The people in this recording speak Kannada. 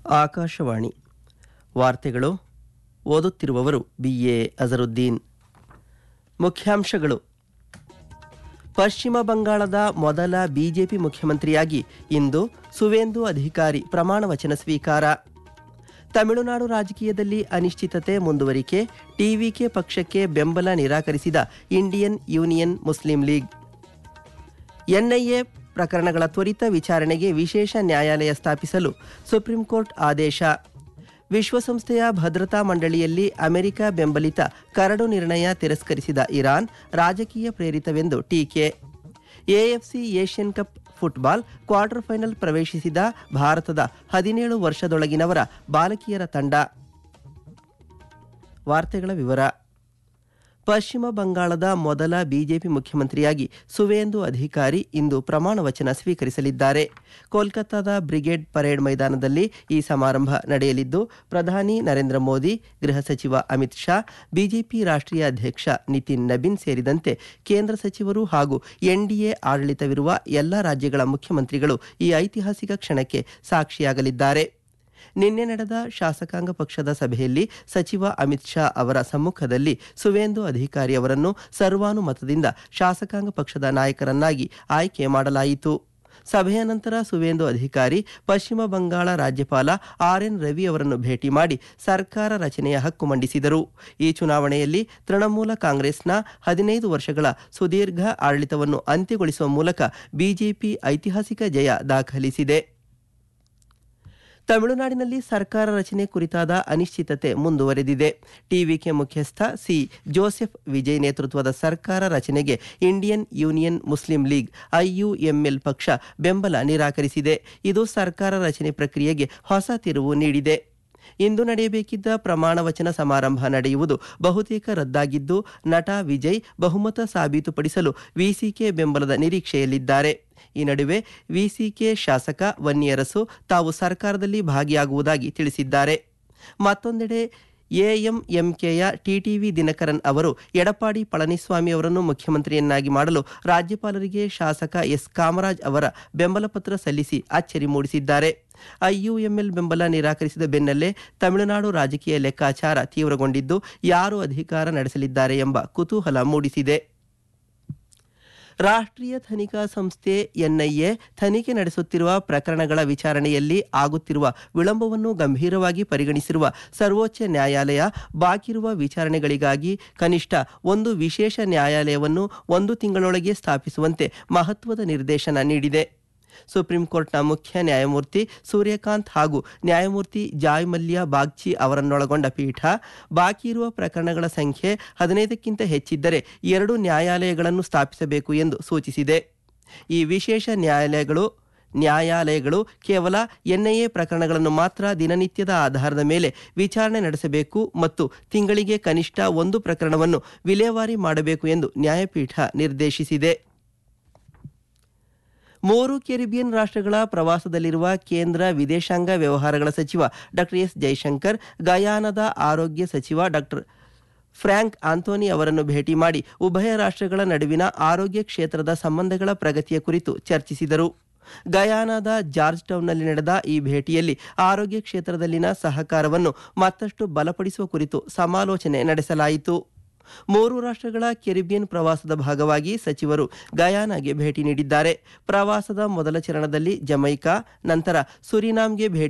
ಆಕಾಶವಾಣಿ ವಾರ್ತೆಗಳು ಓದುತ್ತಿರುವವರು ಬಿ ಎ ಅಜರುದ್ದೀನ್ ಮುಖ್ಯಾಂಶಗಳು ಪಶ್ಚಿಮ ಬಂಗಾಳದ ಮೊದಲ ಬಿಜೆಪಿ ಮುಖ್ಯಮಂತ್ರಿಯಾಗಿ ಇಂದು ಸುವೇಂದು ಅಧಿಕಾರಿ ಪ್ರಮಾಣ ವಚನ ಸ್ವೀಕಾರ ತಮಿಳುನಾಡು ರಾಜಕೀಯದಲ್ಲಿ ಅನಿಶ್ಚಿತತೆ ಮುಂದುವರಿಕೆ ಟಿವಿಕೆ ಪಕ್ಷಕ್ಕೆ ಬೆಂಬಲ ನಿರಾಕರಿಸಿದ Indian Union Muslim League NIA ಪ್ರಕರಣಗಳ ತ್ವರಿತ ವಿಚಾರಣೆಗೆ ವಿಶೇಷ ನ್ಯಾಯಾಲಯ ಸ್ಥಾಪಿಸಲು ಸುಪ್ರೀಂ ಕೋರ್ಟ್ ಆದೇಶ ವಿಶ್ವಸಂಸ್ಥೆಯ ಭದ್ರತಾ ಮಂಡಳಿಯಲ್ಲಿ ಅಮೆರಿಕ ಬೆಂಬಲಿತ ಕರಡು ನಿರ್ಣಯ ತಿರಸ್ಕರಿಸಿದ ಇರಾನ್ ರಾಜಕೀಯ ಪ್ರೇರಿತವೆಂದು ಟೀಕೆ AFC Asian Cup football quarter final ಪ್ರವೇಶಿಸಿದ ಭಾರತದ ಹದಿನೇಳು ವರ್ಷದೊಳಗಿನವರ ಬಾಲಕಿಯರ ತಂಡ ವಾರ್ತೆಗಳ ವಿವರ ಪಶ್ಚಿಮ ಬಂಗಾಳದ ಮೊದಲ ಬಿಜೆಪಿ ಮುಖ್ಯಮಂತ್ರಿಯಾಗಿ ಸುವೇಂದು ಅಧಿಕಾರಿ ಇಂದು ಪ್ರಮಾಣ ವಚನ ಸ್ವೀಕರಿಸಲಿದ್ದಾರೆ ಕೋಲ್ಕತ್ತಾದ ಬ್ರಿಗೇಡ್ ಪರೇಡ್ ಮೈದಾನದಲ್ಲಿ ಈ ಸಮಾರಂಭ ನಡೆಯಲಿದ್ದು ಪ್ರಧಾನಿ ನರೇಂದ್ರ ಮೋದಿ ಗೃಹ ಸಚಿವ ಅಮಿತ್ ಶಾ ಬಿಜೆಪಿ ರಾಷ್ಟ್ರೀಯ ಅಧ್ಯಕ್ಷ ನಿತಿನ್ ನಬಿನ್ ಸೇರಿದಂತೆ ಕೇಂದ್ರ ಸಚಿವರು ಹಾಗೂ ಎನ್ಡಿಎ ಆಡಳಿತವಿರುವ ಎಲ್ಲ ರಾಜ್ಯಗಳ ಮುಖ್ಯಮಂತ್ರಿಗಳು ಈ ಐತಿಹಾಸಿಕ ಕ್ಷಣಕ್ಕೆ ಸಾಕ್ಷಿಯಾಗಲಿದ್ದಾರೆ ನಿನ್ನೆ ನಡೆದ ಶಾಸಕಾಂಗ ಪಕ್ಷದ ಸಭೆಯಲ್ಲಿ ಸಚಿವ ಅಮಿತ್ ಶಾ ಅವರ ಸಮ್ಮುಖದಲ್ಲಿ ಸುವೇಂದು ಅಧಿಕಾರಿ ಅವರನ್ನು ಸರ್ವಾನುಮತದಿಂದ ಶಾಸಕಾಂಗ ಪಕ್ಷದ ನಾಯಕರನ್ನಾಗಿ ಆಯ್ಕೆ ಮಾಡಲಾಯಿತು ಸಭೆಯ ನಂತರ ಸುವೇಂದು ಅಧಿಕಾರಿ ಪಶ್ಚಿಮ ಬಂಗಾಳ ರಾಜ್ಯಪಾಲ ಆರ್ ಎನ್ ರವಿ ಅವರನ್ನು ಭೇಟಿ ಮಾಡಿ ಸರ್ಕಾರ ರಚನೆಯ ಹಕ್ಕು ಮಂಡಿಸಿದರು ಈ ಚುನಾವಣೆಯಲ್ಲಿ ತೃಣಮೂಲ ಕಾಂಗ್ರೆಸ್ನ ಹದಿನೈದು ವರ್ಷಗಳ ಸುದೀರ್ಘ ಆಡಳಿತವನ್ನು ಅಂತ್ಯಗೊಳಿಸುವ ಮೂಲಕ ಬಿಜೆಪಿ ಐತಿಹಾಸಿಕ ಜಯ ದಾಖಲಿಸಿದೆ ತಮಿಳುನಾಡಿನಲ್ಲಿ ಸರ್ಕಾರ ರಚನೆ ಕುರಿತಾದ ಅನಿಶ್ಚಿತತೆ ಮುಂದುವರೆದಿದೆ ಟಿವಿಕೆ ಮುಖ್ಯಸ್ಥ ಸಿ ಜೋಸೆಫ್ ವಿಜಯ್ ನೇತೃತ್ವದ ಸರ್ಕಾರ ರಚನೆಗೆ Indian Union Muslim League IUML ಪಕ್ಷ ಬೆಂಬಲ ನಿರಾಕರಿಸಿದೆ ಇದು ಸರ್ಕಾರ ರಚನೆ ಪ್ರಕ್ರಿಯೆಗೆ ಹೊಸ ತಿರುವು ನೀಡಿದೆ ಇಂದು ನಡೆಯಬೇಕಿದ್ದ ಪ್ರಮಾಣ ವಚನ ಸಮಾರಂಭ ನಡೆಯುವುದು ಬಹುತೇಕ ರದ್ದಾಗಿದ್ದು ನಟ ವಿಜಯ್ ಬಹುಮತ ಸಾಬೀತುಪಡಿಸಲು ವಿಸಿಕೆ ಬೆಂಬಲದ ನಿರೀಕ್ಷೆಯಲ್ಲಿದ್ದಾರೆ ಈ ನಡುವೆ ವಿಸಿಕೆ ಶಾಸಕ ವನ್ನಿಯರಸು ತಾವು ಸರ್ಕಾರದಲ್ಲಿ ಭಾಗಿಯಾಗುವುದಾಗಿ ತಿಳಿಸಿದ್ದಾರೆ ಮತ್ತೊಂದೆಡೆ ಎಎಂಎಂಕೆಯ ಟಿಟಿವಿ ದಿನಕರನ್ ಅವರು ಎಡಪಾಡಿ ಪಳನಿಸ್ವಾಮಿ ಅವರನ್ನು ಮುಖ್ಯಮಂತ್ರಿಯನ್ನಾಗಿ ಮಾಡಲು ರಾಜ್ಯಪಾಲರಿಗೆ ಶಾಸಕ ಎಸ್ ಕಾಮರಾಜ್ ಅವರ ಬೆಂಬಲ ಪತ್ರ ಸಲ್ಲಿಸಿ ಅಚ್ಚರಿ ಮೂಡಿಸಿದ್ದಾರೆ ಐಯುಎಂಎಲ್ ಬೆಂಬಲ ನಿರಾಕರಿಸಿದ ಬೆನ್ನಲ್ಲೇ ತಮಿಳುನಾಡು ರಾಜಕೀಯ ಲೆಕ್ಕಾಚಾರ ತೀವ್ರಗೊಂಡಿದ್ದು ಯಾರು ಅಧಿಕಾರ ನಡೆಸಲಿದ್ದಾರೆ ಎಂಬ ಕುತೂಹಲ ಮೂಡಿಸಿದೆ ರಾಷ್ಟ್ರೀಯ ತನಿಖಾ ಸಂಸ್ಥೆ ಎನ್ಐಎ ತನಿಖೆ ನಡೆಸುತ್ತಿರುವ ಪ್ರಕರಣಗಳ ವಿಚಾರಣೆಯಲ್ಲಿ ಆಗುತ್ತಿರುವ ವಿಳಂಬವನ್ನು ಗಂಭೀರವಾಗಿ ಪರಿಗಣಿಸಿರುವ ಸರ್ವೋಚ್ಚ ನ್ಯಾಯಾಲಯ ಬಾಕಿರುವ ವಿಚಾರಣೆಗಳಿಗಾಗಿ ಕನಿಷ್ಠ ಒಂದು ವಿಶೇಷ ನ್ಯಾಯಾಲಯವನ್ನು ಒಂದು ತಿಂಗಳೊಳಗೆ ಸ್ಥಾಪಿಸುವಂತೆ ಮಹತ್ವದ ನಿರ್ದೇಶನ ನೀಡಿದೆ ಸುಪ್ರೀಂ ಕೋರ್ಟ್ನ ಮುಖ್ಯ ನ್ಯಾಯಮೂರ್ತಿ ಸೂರ್ಯಕಾಂತ್ ಹಾಗೂ ನ್ಯಾಯಮೂರ್ತಿ ಜಾಯ್ ಮಲ್ಯ ಬಾಗ್ಚಿ ಅವರನ್ನೊಳಗೊಂಡ ಪೀಠ ಬಾಕಿ ಇರುವ ಪ್ರಕರಣಗಳ ಸಂಖ್ಯೆ ಹದಿನೈದಕ್ಕಿಂತ ಹೆಚ್ಚಿದ್ದರೆ ಎರಡು ನ್ಯಾಯಾಲಯಗಳನ್ನು ಸ್ಥಾಪಿಸಬೇಕು ಎಂದು ಸೂಚಿಸಿದೆ ಈ ವಿಶೇಷ ನ್ಯಾಯಾಲಯಗಳು ನ್ಯಾಯಾಲಯಗಳು ಕೇವಲ ಎನ್ಐಎ ಪ್ರಕರಣಗಳನ್ನು ಮಾತ್ರ ದಿನನಿತ್ಯದ ಆಧಾರದ ಮೇಲೆ ವಿಚಾರಣೆ ನಡೆಸಬೇಕು ಮತ್ತು ತಿಂಗಳಿಗೆ ಕನಿಷ್ಠ ಒಂದು ಪ್ರಕರಣವನ್ನು ವಿಲೇವಾರಿ ಮಾಡಬೇಕು ಎಂದು ನ್ಯಾಯಪೀಠ ನಿರ್ದೇಶಿಸಿದೆ ಮೂರು ಕೆರಿಬಿಯನ್ ರಾಷ್ಟ್ರಗಳ ಪ್ರವಾಸದಲ್ಲಿರುವ ಕೇಂದ್ರ ವಿದೇಶಾಂಗ ವ್ಯವಹಾರಗಳ ಸಚಿವ ಡಾಕ್ಟರ್ ಎಸ್ ಜೈಶಂಕರ್ ಗಯಾನದ ಆರೋಗ್ಯ ಸಚಿವ ಡಾಕ್ಟರ್ ಫ್ರ್ಯಾಂಕ್ ಆಂಥೋನಿ ಅವರನ್ನು ಭೇಟಿ ಮಾಡಿ ಉಭಯ ರಾಷ್ಟ್ರಗಳ ನಡುವಿನ ಆರೋಗ್ಯ ಕ್ಷೇತ್ರದ ಸಂಬಂಧಗಳ ಪ್ರಗತಿಯ ಕುರಿತು ಚರ್ಚಿಸಿದರು ಗಯಾನಾದ ಜಾರ್ಜ್ ಟೌನ್ನಲ್ಲಿ ನಡೆದ ಈ ಭೇಟಿಯಲ್ಲಿ ಆರೋಗ್ಯ ಕ್ಷೇತ್ರದಲ್ಲಿನ ಸಹಕಾರವನ್ನು ಮತ್ತಷ್ಟು ಬಲಪಡಿಸುವ ಕುರಿತು ಸಮಾಲೋಚನೆ ನಡೆಸಲಾಯಿತು ಮೂರು ರಾಷ್ಟ್ರಗಳ ಕೆರಿಬಿಯನ್ ಪ್ರವಾಸದ ಭಾಗವಾಗಿ ಸಚಿವರು ಗಯಾನಾಗೆ ಭೇಟಿ ನೀಡಿದ್ದಾರೆ ಪ್ರವಾಸದ ಮೊದಲ ಚರಣದಲ್ಲಿ ಜಮೈಕಾ ನಂತರ ಸುರಿನಾಮ್ಗೆ ಭೇಟಿ